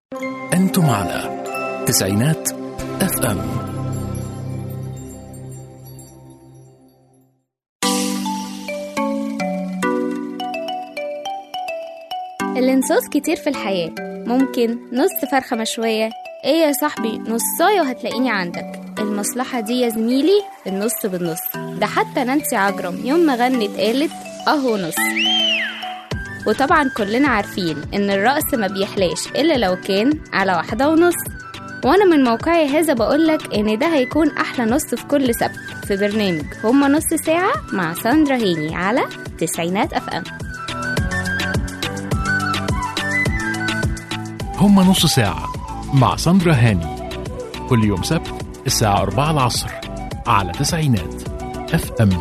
أنتم على تسعينات اف ام الانصاص كتير في الحياة ممكن نص فرخة مشوية ايه يا صاحبي نصاية وهتلاقيني عندك المصلحة دي يا زميلي النص بالنص ده حتى نانسي عجرم يوم ما غنت قالت اهو نص وطبعا كلنا عارفين ان الرقص ما بيحلاش الا لو كان على واحدة ونص وانا من موقعي هذا بقولك ان ده هيكون احلى نص في كل سبت في برنامج هما نص ساعة مع ساندرا هيني على تسعينات اف ام هم نص ساعة مع ساندرا هاني كل يوم سبت الساعة 4 العصر على تسعينات اف ام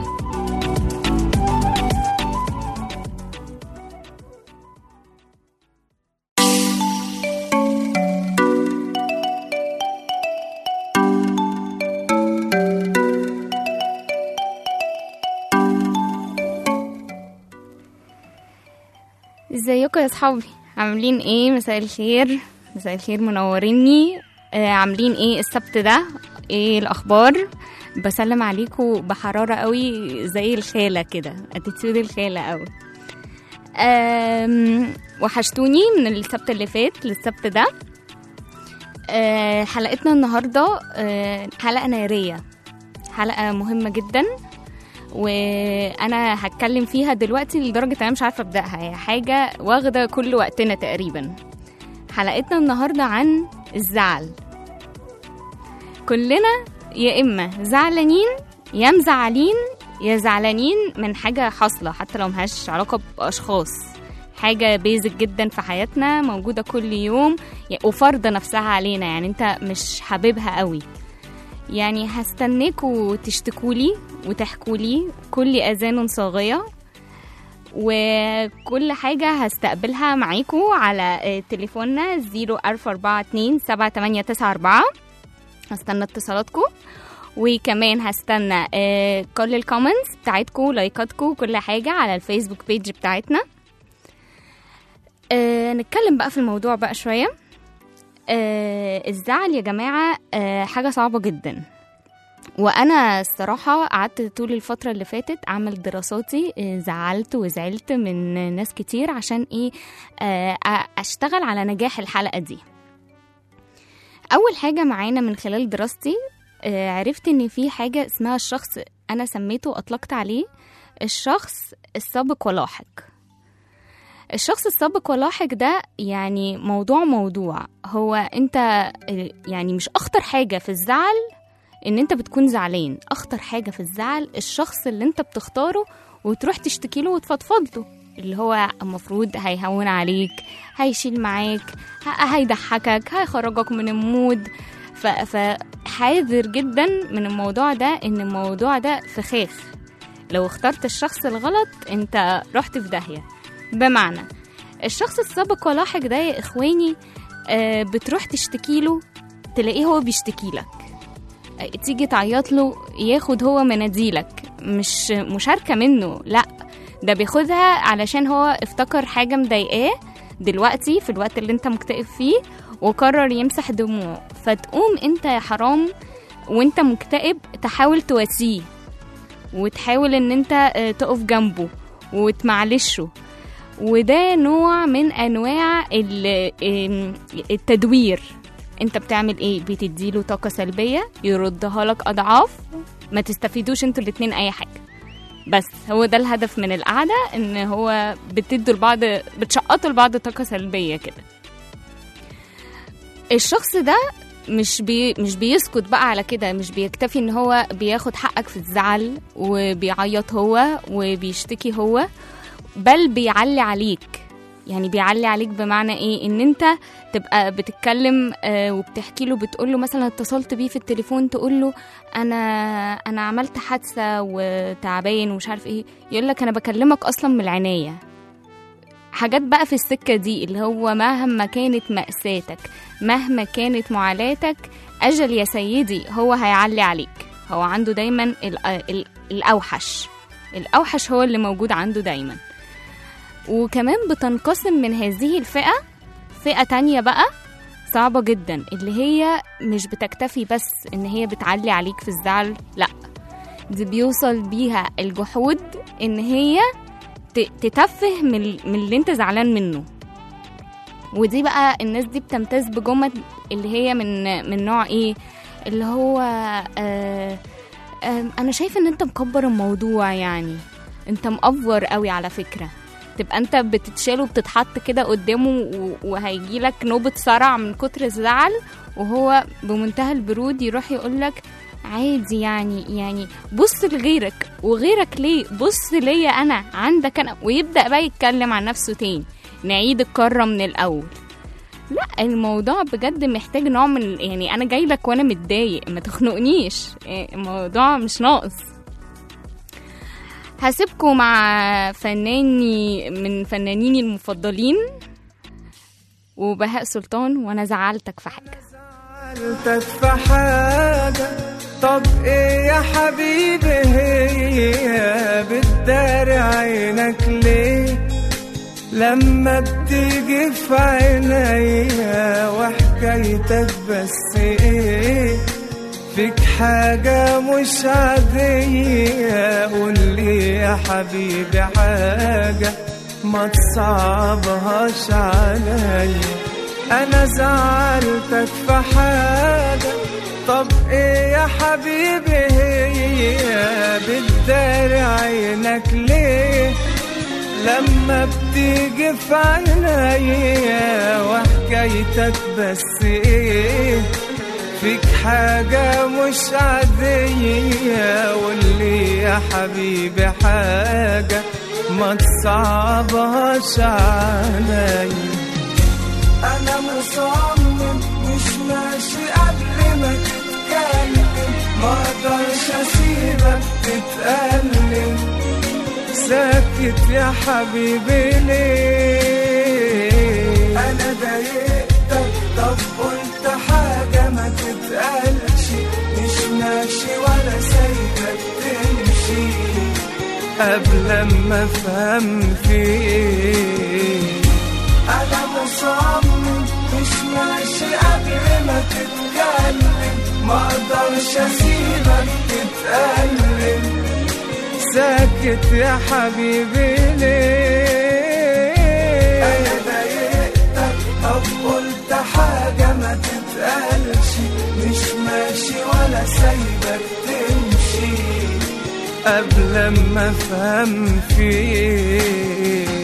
ازيكم يا صحابي عاملين ايه مساء الخير مساء الخير منوريني آه عاملين ايه السبت ده ايه الاخبار بسلم عليكم بحرارة قوي زي الخالة كده اتيتيود الخالة قوي آم، وحشتوني من السبت اللي فات للسبت ده آه، حلقتنا النهاردة آه، حلقة نارية حلقة مهمة جدا وانا هتكلم فيها دلوقتي لدرجه انا مش عارفه ابداها هي حاجه واخده كل وقتنا تقريبا حلقتنا النهارده عن الزعل كلنا يا اما زعلانين يا مزعلين يا زعلانين من حاجه حاصله حتى لو مهاش علاقه باشخاص حاجة بيزك جدا في حياتنا موجودة كل يوم وفرضة نفسها علينا يعني انت مش حاببها قوي يعني هستناكوا تشتكولي وتحكولي كل أذان صاغية وكل حاجة هستقبلها معاكو على آه، تليفوننا 0442 7894 هستنى اتصالاتكم وكمان هستنى آه، كل الكومنتس بتاعتكم لايكاتكم كل حاجة على الفيسبوك بيج بتاعتنا آه، نتكلم بقى في الموضوع بقى شوية آه، الزعل يا جماعة آه، حاجة صعبة جدا وانا الصراحه قعدت طول الفتره اللي فاتت اعمل دراساتي آه، زعلت وزعلت من ناس كتير عشان ايه آه، أ- اشتغل على نجاح الحلقه دي اول حاجه معانا من خلال دراستي آه، عرفت ان في حاجه اسمها الشخص انا سميته واطلقت عليه الشخص السابق ولاحق الشخص السابق ولاحق ده يعني موضوع موضوع هو انت آه، يعني مش اخطر حاجه في الزعل ان انت بتكون زعلان اخطر حاجه في الزعل الشخص اللي انت بتختاره وتروح تشتكي له وتفضفض له اللي هو المفروض هيهون عليك هيشيل معاك ه- هيضحكك هيخرجك من المود ف- فحاذر جدا من الموضوع ده ان الموضوع ده فخاخ لو اخترت الشخص الغلط انت رحت في داهيه بمعنى الشخص السابق ولاحق ده يا اخواني آه، بتروح تشتكي له تلاقيه هو بيشتكي لك تيجي تعيط له ياخد هو مناديلك مش مشاركة منه لا ده بياخدها علشان هو افتكر حاجة مضايقاه دلوقتي في الوقت اللي انت مكتئب فيه وقرر يمسح دموعه فتقوم انت يا حرام وانت مكتئب تحاول تواسيه وتحاول ان انت آه، تقف جنبه وتمعلشه وده نوع من انواع ال- آم، التدوير انت بتعمل ايه بتديله طاقه سلبيه يردها لك اضعاف ما تستفيدوش انتوا الاتنين اي حاجه بس هو ده الهدف من القعده ان هو بتدوا لبعض بتشقطوا لبعض طاقه سلبيه كده الشخص ده مش بي مش بيسكت بقى على كده مش بيكتفي ان هو بياخد حقك في الزعل وبيعيط هو وبيشتكي هو بل بيعلي عليك يعني بيعلي عليك بمعنى ايه ان انت تبقى بتتكلم آه، وبتحكي له بتقول له مثلا اتصلت بيه في التليفون تقول له انا انا عملت حادثه وتعبان ومش عارف ايه يقول لك انا بكلمك اصلا من العنايه حاجات بقى في السكه دي اللي هو مهما كانت مأساتك مهما كانت معاناتك اجل يا سيدي هو هيعلي عليك هو عنده دايما ال- ال- الاوحش الاوحش هو اللي موجود عنده دايما وكمان بتنقسم من هذه الفئة فئة تانية بقى صعبة جدا اللي هي مش بتكتفي بس ان هي بتعلي عليك في الزعل لا دي بيوصل بيها الجحود ان هي ت- تتفه من ال- من اللي انت زعلان منه ودي بقى الناس دي بتمتاز بجمل اللي هي من من نوع ايه اللي هو آه آه انا شايفه ان انت مكبر الموضوع يعني انت مأفور قوي على فكره تبقى انت بتتشال وبتتحط كده قدامه و- وهيجيلك نوبة صرع من كتر الزعل وهو بمنتهى البرود يروح يقولك عادي يعني يعني بص لغيرك وغيرك ليه بص ليا انا عندك انا ويبدأ بقى يتكلم عن نفسه تاني نعيد الكرة من الاول لا الموضوع بجد محتاج نوع من يعني انا جاي لك وانا متضايق ما تخنقنيش إيه، الموضوع مش ناقص هسيبكم مع فناني من فنانيني المفضلين وبهاء سلطان وانا زعلتك في حاجه زعلتك في حاجة طب ايه يا حبيبي هي بتداري عينك ليه لما بتيجي في عينيا وحكايتك بس ايه فيك حاجة مش عادية قولي يا حبيبي حاجة ما تصعبهاش عليا انا زعلتك في حاجة طب ايه يا حبيبي هي بتداري عينك ليه لما بتيجي في عينيا وحكايتك بس ايه فيك حاجة مش عادية واللي يا حبيبي حاجة ما تصعبهاش عليا انا مصمم مش ماشي قبل ما تتكلم ما اقدرش اسيبك تتألم ساكت يا حبيبي ليه انا ضايقتك طب قلت حاجة ما تتقالش مش ماشي ولا سايبك تمشي قبل ما افهم فيك انا مصمم مش ماشي قبل ما تتكلم ما اقدرش اسيبك تتألم ساكت يا حبيبي ليه انا ضايقتك طب قلت حاجة ما تتقالش مش ماشي ولا سايبك تمشي قبل ما افهم فيك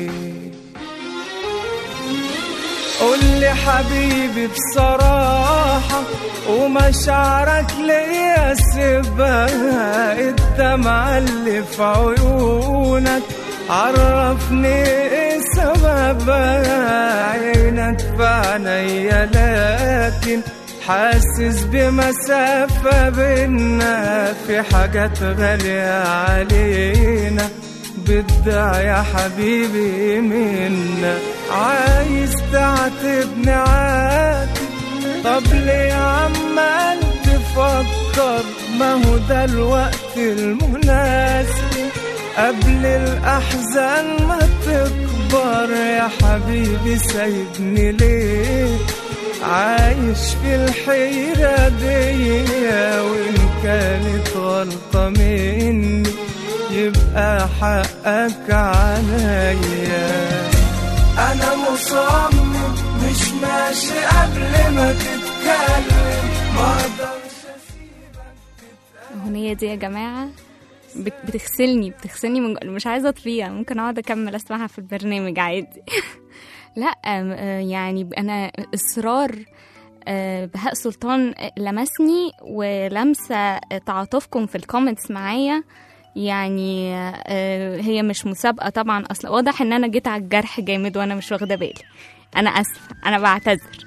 قول لي حبيبي بصراحة ومشاعرك ليا سيبها الدمعة اللي في عيونك عرفني ايه سببها عينك في عينيا لكن حاسس بمسافة بينا في حاجات غالية علينا بدع يا حبيبي منا عايز تعاتبني عاتب طب ليه عمال تفكر ما هو ده الوقت المناسب قبل الأحزان ما تكبر يا حبيبي سايبني ليه عايش في الحيرة دي وإن كانت غلطة مني يبقى حقك عليا أنا مصمم مش ماشي قبل ما تتكلم ما أقدرش الأغنية دي يا جماعة بت- بتغسلني بتغسلني من جو- مش عايزة أطفيها ممكن أقعد أكمل أسمعها في البرنامج عادي لا أم- آه، يعني أنا إصرار آه، بهاء سلطان لمسني ولمسة تعاطفكم في الكومنتس معايا يعني آه، هي مش مسابقة طبعا أصلا واضح إن أنا جيت على الجرح جامد وأنا مش واخدة بالي أنا آسفة أنا بعتذر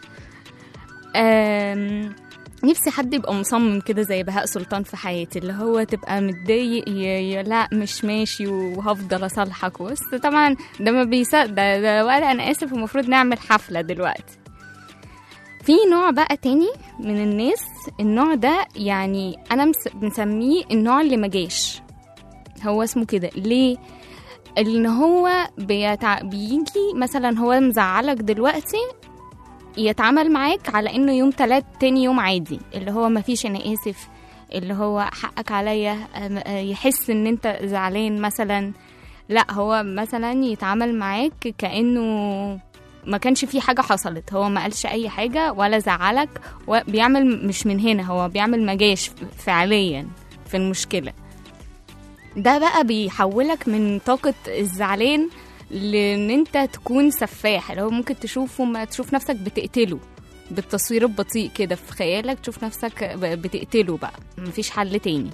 آم، نفسي حد يبقى مصمم كده زي بهاء سلطان في حياتي اللي هو تبقى متضايق ي- ي- لا مش ماشي وهفضل اصالحك بس طبعا ده ما بيصدق ده, ده ولا انا اسف المفروض نعمل حفله دلوقتي في نوع بقى تاني من الناس النوع ده يعني انا مس- مسميه النوع اللي مجاش هو اسمه كده ليه ان هو بيتع... بيجي مثلا هو مزعلك دلوقتي يتعامل معاك على انه يوم تلات تاني يوم عادي اللي هو مفيش انا اسف اللي هو حقك عليا أم- آه، يحس ان انت زعلان مثلا لا هو مثلا يتعامل معاك كانه ما كانش في حاجة حصلت هو ما قالش أي حاجة ولا زعلك وبيعمل مش من هنا هو بيعمل مجاش فعليا في المشكلة ده بقى بيحولك من طاقة الزعلان لان انت تكون سفاح اللي هو ممكن تشوفه ما تشوف نفسك بتقتله بالتصوير البطيء كده في خيالك تشوف نفسك ب- بتقتله بقى مفيش حل تاني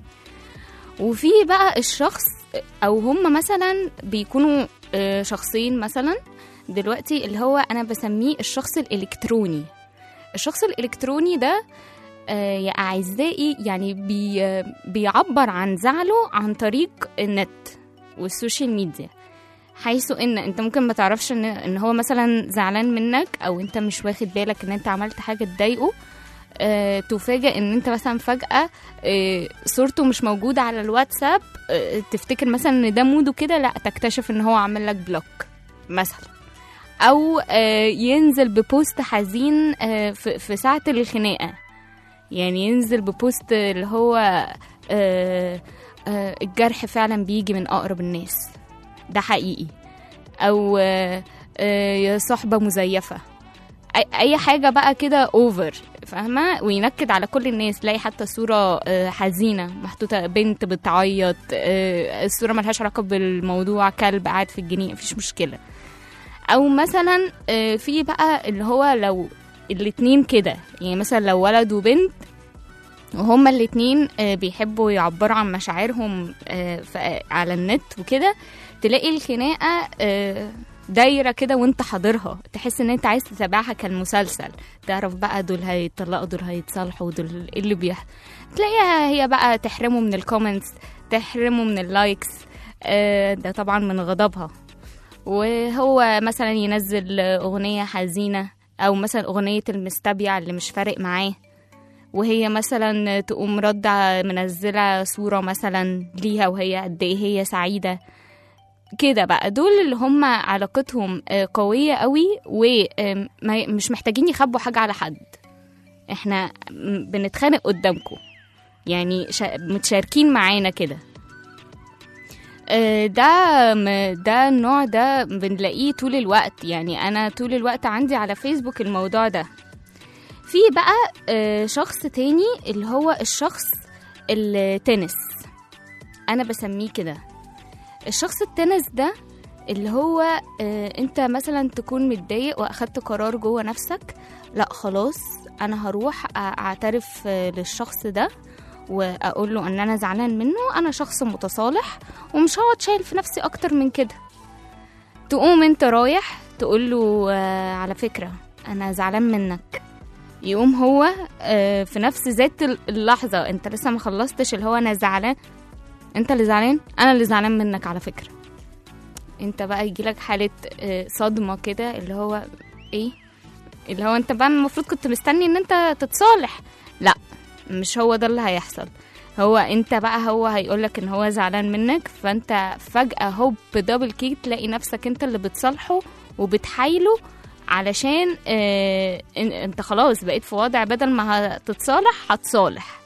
وفي بقى الشخص او هم مثلا بيكونوا آه، شخصين مثلا دلوقتي اللي هو انا بسميه الشخص الالكتروني الشخص الالكتروني ده آه، يا اعزائي يعني بي آه، بيعبر عن زعله عن طريق النت والسوشيال ميديا حيث ان انت ممكن ما تعرفش ان ان هو مثلا زعلان منك او انت مش واخد بالك ان انت عملت حاجه تضايقه آه، تفاجئ ان انت مثلا فجاه آه، صورته مش موجوده على الواتساب آه، تفتكر مثلا ان ده موده كده لا تكتشف ان هو عامل لك بلوك مثلا او آه، ينزل ببوست حزين آه، في في ساعه الخناقه يعني ينزل ببوست اللي هو آه، آه، الجرح فعلا بيجي من اقرب الناس ده حقيقي او آه، آه، يا صحبه مزيفه أي- اي حاجه بقى كده اوفر فاهمه وينكد على كل الناس تلاقي حتى صوره آه، حزينه محطوطه بنت بتعيط آه، الصوره ملهاش علاقه بالموضوع كلب قاعد في الجنينه مفيش مشكله او مثلا آه، في بقى اللي هو لو الاتنين كده يعني مثلا لو ولد وبنت وهما الاتنين آه، بيحبوا يعبروا عن مشاعرهم آه، ف- على النت وكده تلاقي الخناقة آه، دايرة كده وانت حاضرها تحس ان انت عايز تتابعها كالمسلسل تعرف بقى دول هيطلقوا دول هيتصالحوا دول ايه اللي بيحصل تلاقيها هي بقى تحرمه من الكومنتس تحرمه من اللايكس آه، ده طبعا من غضبها وهو مثلا ينزل أغنية حزينة أو مثلا أغنية المستبيع اللي مش فارق معاه وهي مثلا تقوم رد منزلة صورة مثلا ليها وهي قد ايه هي سعيدة كده بقى دول اللي هم علاقتهم آه، قوية قوي ومش محتاجين يخبوا حاجة على حد احنا م- بنتخانق قدامكم يعني شا- متشاركين معانا كده آه، ده م- ده النوع ده بنلاقيه طول الوقت يعني انا طول الوقت عندي على فيسبوك الموضوع ده في بقى آه، شخص تاني اللي هو الشخص التنس انا بسميه كده الشخص التنس ده اللي هو آه، انت مثلا تكون متضايق واخدت قرار جوه نفسك لا خلاص انا هروح أ- اعترف آه، للشخص ده واقول له ان انا زعلان منه انا شخص متصالح ومش هقعد شايل في نفسي اكتر من كده تقوم انت رايح تقول له آه، على فكرة انا زعلان منك يقوم هو آه، في نفس ذات اللحظة انت لسه ما خلصتش اللي هو انا زعلان انت اللي زعلان انا اللي زعلان منك على فكرة انت بقى يجيلك حالة آه، صدمة كده اللي هو ايه اللي هو انت بقى المفروض كنت مستني ان انت تتصالح لا مش هو ده اللي هيحصل هو انت بقى هو هيقولك ان هو زعلان منك فانت فجأة هوب دبل كيك تلاقي نفسك انت اللي بتصالحه وبتحايله علشان اه ان- انت خلاص بقيت في وضع بدل ما هتتصالح هتصالح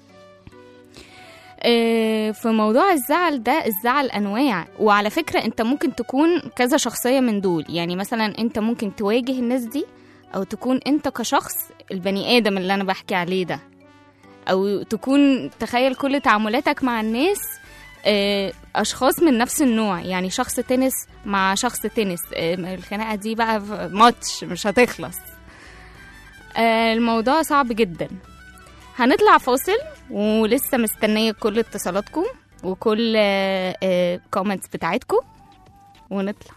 آه، في موضوع الزعل ده الزعل انواع وعلى فكره انت ممكن تكون كذا شخصيه من دول يعني مثلا انت ممكن تواجه الناس دي او تكون انت كشخص البني ادم اللي انا بحكي عليه ده او تكون تخيل كل تعاملاتك مع الناس آه، اشخاص من نفس النوع يعني شخص تنس مع شخص تنس آه، الخناقه دي بقى في ماتش مش هتخلص آه، الموضوع صعب جدا هنطلع فاصل ولسه مستنيه كل اتصالاتكم وكل كومنتس بتاعتكم ونطلع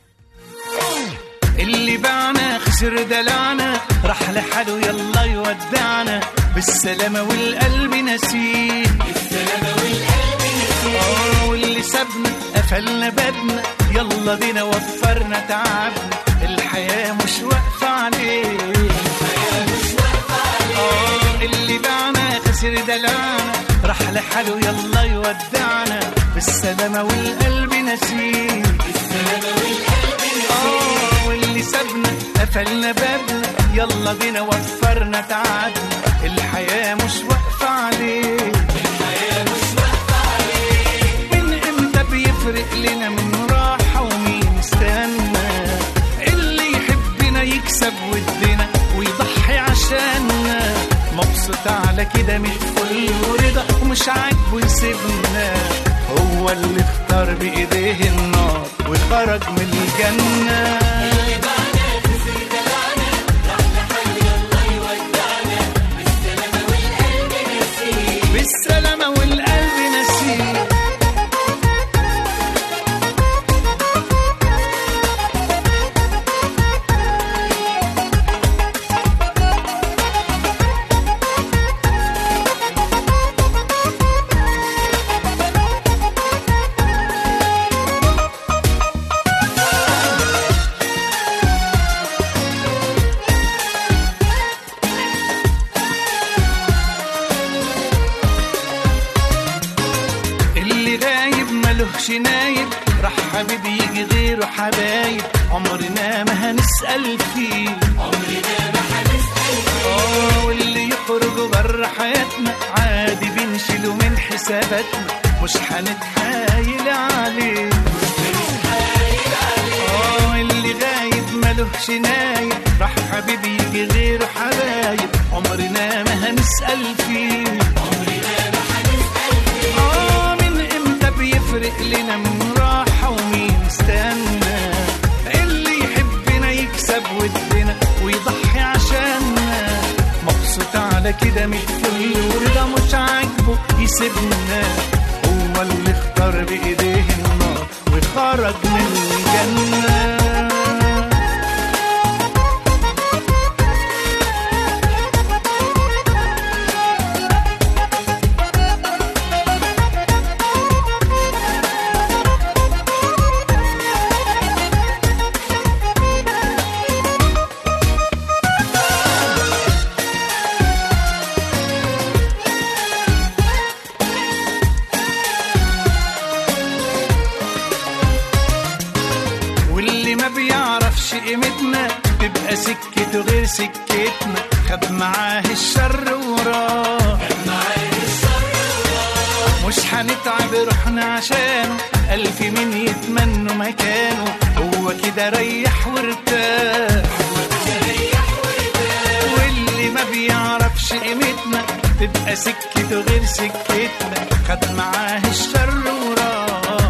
اللي باعنا خسر دلعنا راح لحاله يلا يودعنا بالسلامة والقلب نسيه بالسلامة والقلب نسيه واللي سابنا قفلنا بابنا يلا بينا وفرنا تعبنا الحياة مش واقفة عليه الحياة مش واقفة عليه اللي باعنا خسر دلعنا راح لحاله يلا يودعنا بالسلامة والقلب نسيه بالسلامة والقلب نسيه واللي سابنا قفلنا بابنا يلا بينا وفرنا تعبنا الحياة مش واقفة عليه الحياة مش واقفة عليه من امتى بيفرق لنا من راحة ومين استنى اللي يحبنا يكسب ودنا ويضحي عشاننا مبسوط على كده من فل ورضا ومش عاجبه يسيبنا هو اللي اختار بايديه النار وخرج من الجنه بالسلامة والقلب نسيه اللي غايب ملهش نايب راح حبيبي يجي غيره حبايب عمرنا ما هنسأل فيه عمرنا ما هنسأل فيه اه واللي يخرج بره حياتنا عادي بنشيله من حساباتنا مش هنتحايل عليه اه اللي غايب ملهش نايب راح حبيبي يجي غيره حبايب عمرنا ما هنسأل فيه آه من امتى بيفرق لنا من راحة ومين استنى اللي يحبنا يكسب ودنا ويضحي عشاننا مبسوط على كده متفل ورضا مش عاجبه يسيبنا هو اللي اختار بايديه النار وخرج من الجنه واللي ما بيعرفش قيمتنا تبقى سكته غير سكتنا خد معاه الشر وراه مش هنتعب روحنا عشانه ألف مين يتمنوا مكانه هو كده ريح وارتاح واللي ما بيعرفش قيمتنا تبقى سكته غير سكتنا خد معاه الشر وراه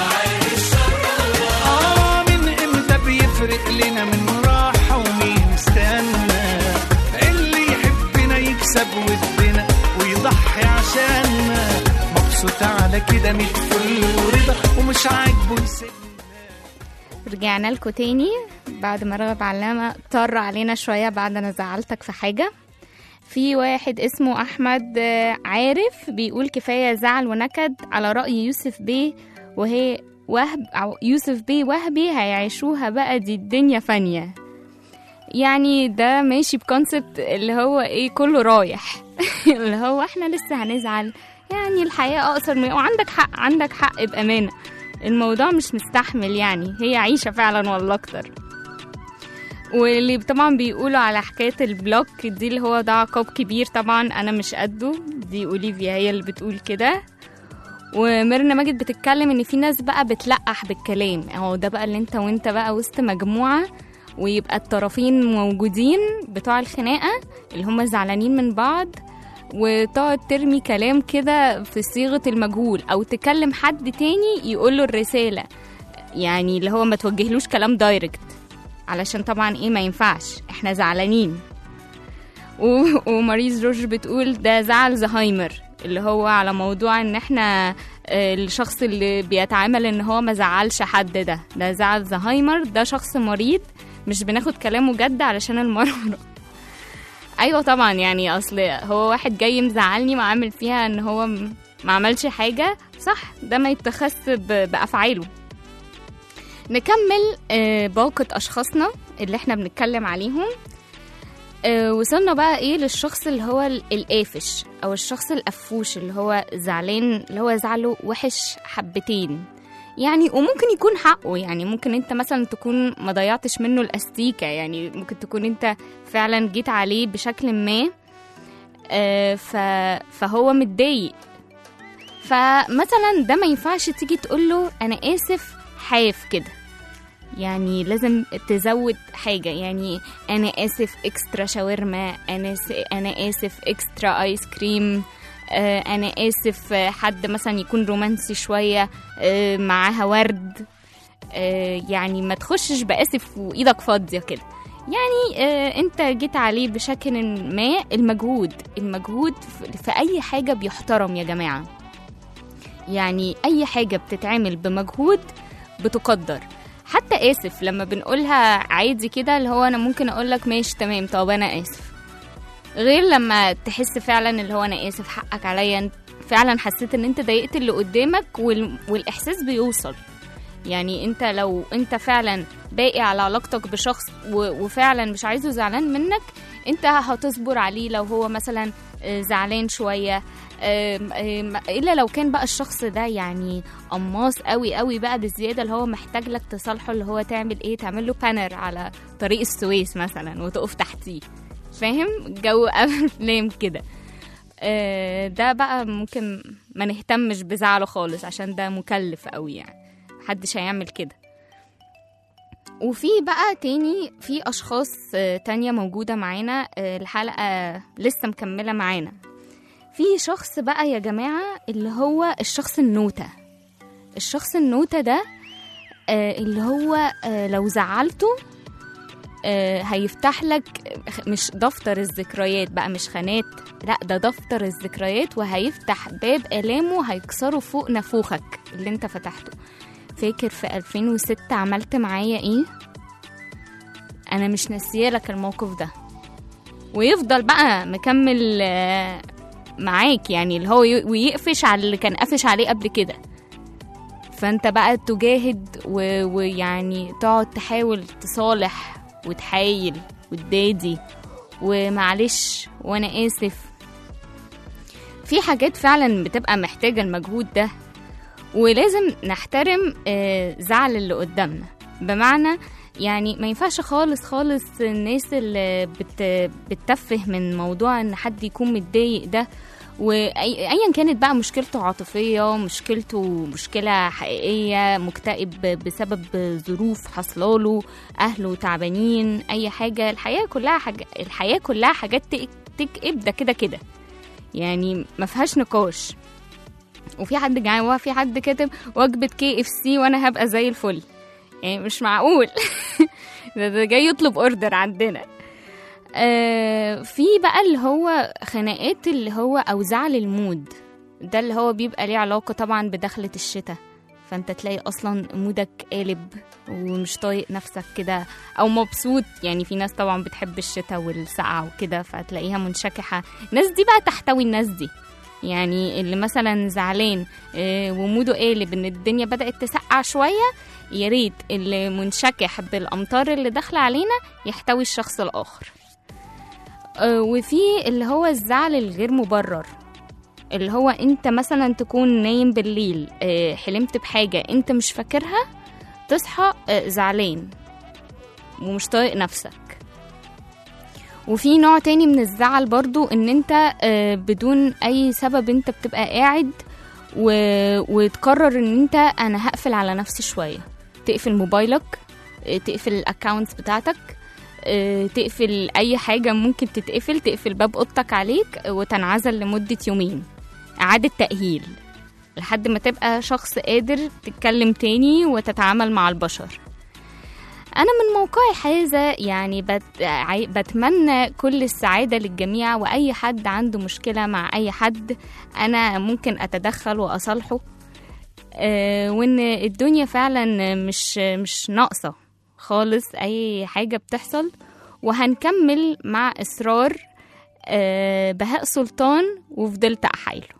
آه من امتى بيفرق لنا من راحة ومين استنى اللي يحبنا يكسب ودنا ويضحي عشاننا مبسوط على كده ميت فل ورضا ومش عاجبه يسيبنا رجعنا لكم تاني بعد ما رغب علامة طر علينا شوية بعد أنا زعلتك في حاجة في واحد اسمه أحمد آه، عارف بيقول كفاية زعل ونكد على رأي يوسف بيه وهي وهب أو يوسف بيه وهبي هيعيشوها بقى دي الدنيا فانية يعني ده ماشي بكونسبت اللي هو ايه كله رايح اللي هو احنا لسه هنزعل يعني الحياة أقصر من وعندك حق عندك حق بأمانة الموضوع مش مستحمل يعني هي عيشة فعلا والله أكتر واللي طبعا بيقولوا على حكاية البلوك دي اللي هو ده عقاب كبير طبعا أنا مش قده دي أوليفيا هي اللي بتقول كده وميرنا ماجد بتتكلم ان في ناس بقى بتلقح بالكلام اهو ده بقى اللي انت وانت بقى وسط مجموعة ويبقى الطرفين موجودين بتوع الخناقة اللي هم زعلانين من بعض وتقعد ترمي كلام كده في صيغة المجهول أو تكلم حد تاني يقول له الرسالة يعني اللي هو ما توجهلوش كلام دايركت علشان طبعا ايه ما ينفعش احنا زعلانين و- وماريز روج بتقول ده زعل زهايمر اللي هو على موضوع ان احنا آه، الشخص اللي بيتعامل ان هو ما زعلش حد ده ده زعل زهايمر ده شخص مريض مش بناخد كلامه جد علشان المرض ايوه طبعا يعني اصل هو واحد جاي مزعلني وعامل فيها ان هو م- ما عملش حاجه صح ده ما يتخص ب- بافعاله نكمل آه، باقة أشخاصنا اللي احنا بنتكلم عليهم آه، وصلنا بقى ايه للشخص اللي هو ال- القافش او الشخص القفوش اللي هو زعلان اللي هو زعله وحش حبتين يعني وممكن يكون حقه يعني ممكن انت مثلا تكون ما ضيعتش منه الاستيكه يعني ممكن تكون انت فعلا جيت عليه بشكل ما آه، ف- فهو متضايق فمثلا ده ما ينفعش تيجي تقول له انا اسف حاف كده يعني لازم تزود حاجه يعني انا اسف اكسترا شاورما انا س... انا اسف اكسترا ايس كريم آه، انا اسف آه، حد مثلا يكون رومانسي شويه آه، معاها ورد آه، يعني ما تخشش باسف وايدك فاضيه كده يعني آه، انت جيت عليه بشكل ما المجهود المجهود في- في اي حاجه بيحترم يا جماعه يعني اي حاجه بتتعمل بمجهود بتقدر حتى اسف لما بنقولها عادي كده اللي هو انا ممكن اقول لك ماشي تمام طب انا اسف غير لما تحس فعلا اللي هو انا اسف حقك عليا انت فعلا حسيت ان انت ضايقت اللي قدامك وال... والاحساس بيوصل يعني انت لو انت فعلا باقي على علاقتك بشخص و... وفعلا مش عايزه زعلان منك انت هتصبر عليه لو هو مثلا آه، زعلان شويه آم، آم، الا لو كان بقى الشخص ده يعني قماص قوي قوي بقى بالزياده اللي هو محتاج لك تصالحه اللي هو تعمل ايه تعمل له بانر على طريق السويس مثلا وتقف تحتيه فاهم جو افلام كده آه، ده بقى ممكن ما نهتمش بزعله خالص عشان ده مكلف قوي يعني محدش هيعمل كده وفي بقى تاني في اشخاص آه، تانية موجودة معانا آه، الحلقة لسه مكملة معانا في شخص بقى يا جماعة اللي هو الشخص النوتة الشخص النوتة ده آه، اللي هو آه، لو زعلته آه، هيفتح لك مش دفتر الذكريات بقى مش خانات لا ده دفتر الذكريات وهيفتح باب آلامه هيكسره فوق نافوخك اللي انت فتحته فاكر في 2006 عملت معايا ايه انا مش ناسيه لك الموقف ده ويفضل بقى مكمل آه، معاك يعني اللي هو ي- ويقفش على اللي كان قافش عليه قبل كده فانت بقى تجاهد و... ويعني تقعد تحاول تصالح وتحايل وتدادي ومعلش وانا اسف في حاجات فعلا بتبقى محتاجة المجهود ده ولازم نحترم آه، زعل اللي قدامنا بمعنى يعني ما ينفعش خالص خالص الناس اللي بت بتتفه من موضوع ان حد يكون متضايق ده وايا كانت بقى مشكلته عاطفيه مشكلته مشكله حقيقيه مكتئب بسبب ظروف حصلاله اهله تعبانين اي حاجه الحياه كلها حاجة الحياه كلها حاجات تك- تكئب ده كده كده يعني ما فيهاش نقاش وفي حد جعان وفي حد كاتب وجبه كي اف سي وانا هبقى زي الفل يعني مش معقول ده, ده جاي يطلب اوردر عندنا آه في بقى اللي هو خناقات اللي هو او زعل المود ده اللي هو بيبقى ليه علاقة طبعا بدخلة الشتاء فانت تلاقي اصلا مودك قالب ومش طايق نفسك كده او مبسوط يعني في ناس طبعا بتحب الشتاء والسقعة وكده فتلاقيها منشكحة الناس دي بقى تحتوي الناس دي يعني اللي مثلا زعلان آه، وموده قالب ان الدنيا بدأت تسقع شوية يا ريت اللي منشكح بالامطار اللي داخله علينا يحتوي الشخص الاخر آه، وفي اللي هو الزعل الغير مبرر اللي هو انت مثلا تكون نايم بالليل آه، حلمت بحاجه انت مش فاكرها تصحى آه، زعلان ومش طايق نفسك وفي نوع تاني من الزعل برضو ان انت آه، بدون اي سبب انت بتبقى قاعد و... وتقرر ان انت انا هقفل على نفسي شويه تقفل موبايلك آه، تقفل الاكونتس بتاعتك آه، تقفل اي حاجه ممكن تتقفل تقفل باب اوضتك عليك آه، وتنعزل لمده يومين اعاده تاهيل لحد ما تبقى شخص قادر تتكلم تاني وتتعامل مع البشر انا من موقعي هذا يعني بت... عاي- بتمنى كل السعاده للجميع واي حد عنده مشكله مع اي حد انا ممكن اتدخل واصالحه آه، وان الدنيا فعلا مش مش ناقصه خالص اي حاجه بتحصل وهنكمل مع اصرار آه، بهاء سلطان وفضلت احايله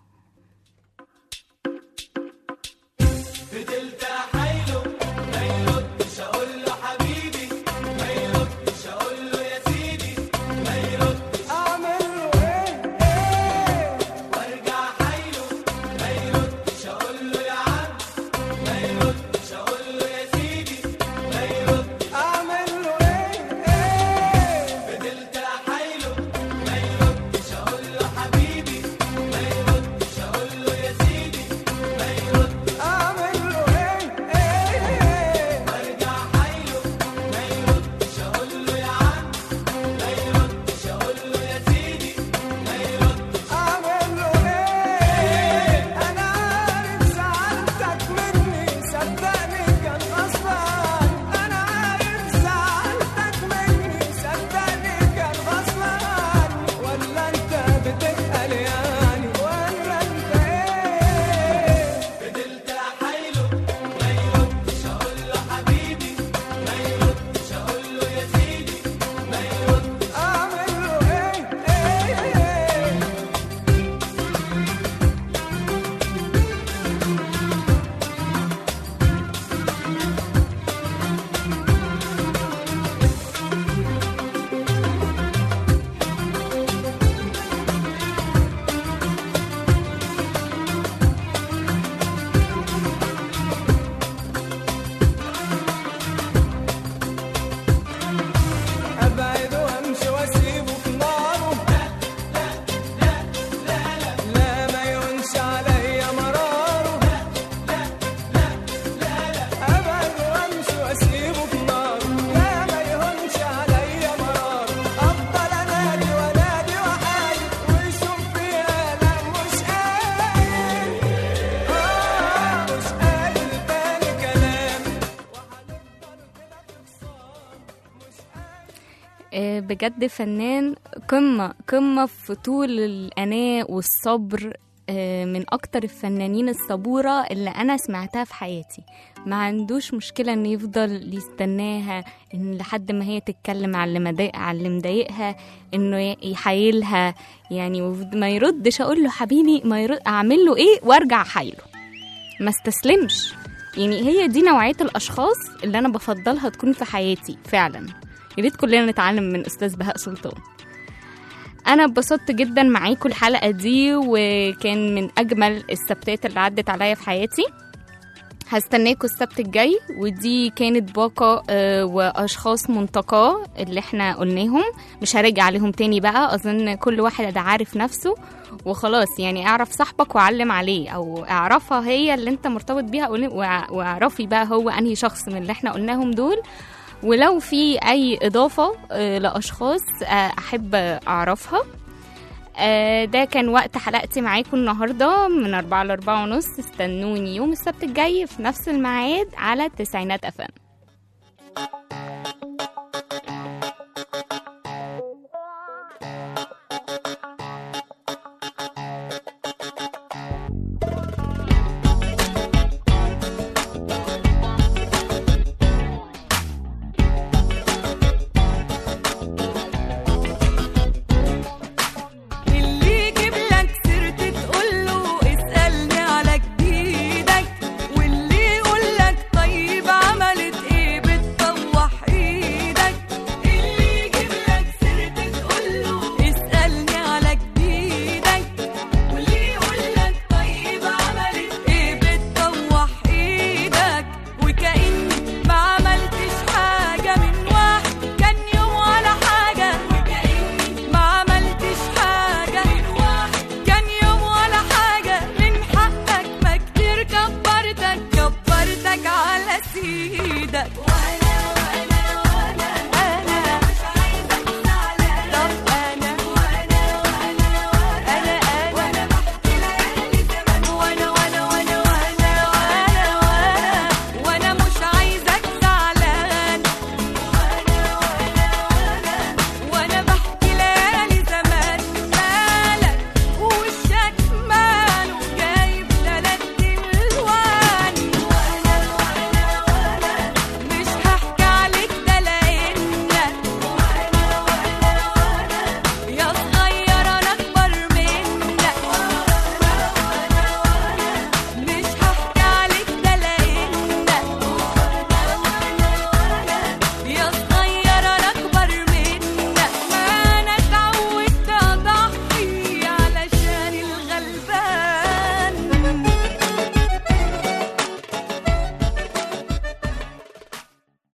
بجد فنان قمة قمة في طول الأناء والصبر آه، من أكتر الفنانين الصبورة اللي أنا سمعتها في حياتي ما عندوش مشكلة إنه يفضل يستناها إن لحد ما هي تتكلم على اللي مضايق على اللي مضايقها إنه ي- يحايلها يعني وف- ما يردش أقول له حبيبي ما يرد أعمل له إيه وأرجع أحايله ما استسلمش يعني هي دي نوعية الأشخاص اللي أنا بفضلها تكون في حياتي فعلا يا ريت كلنا نتعلم من أستاذ بهاء سلطان أنا اتبسطت جدا معاكم الحلقة دي وكان من أجمل السبتات اللي عدت عليا في حياتي هستناكم السبت الجاي ودي كانت باقة آه، وأشخاص منتقاة اللي احنا قلناهم مش هرجع عليهم تاني بقى أظن كل واحد عارف نفسه وخلاص يعني اعرف صاحبك وعلم عليه او اعرفها هي اللي انت مرتبط بيها قول- وع- واعرفي بقى هو انهي شخص من اللي احنا قلناهم دول ولو في اي اضافه آه، لاشخاص آه، احب اعرفها آه، ده كان وقت حلقتي معاكم النهارده من أربعة لأربعة ونص استنوني يوم السبت الجاي في نفس الميعاد على تسعينات أفلام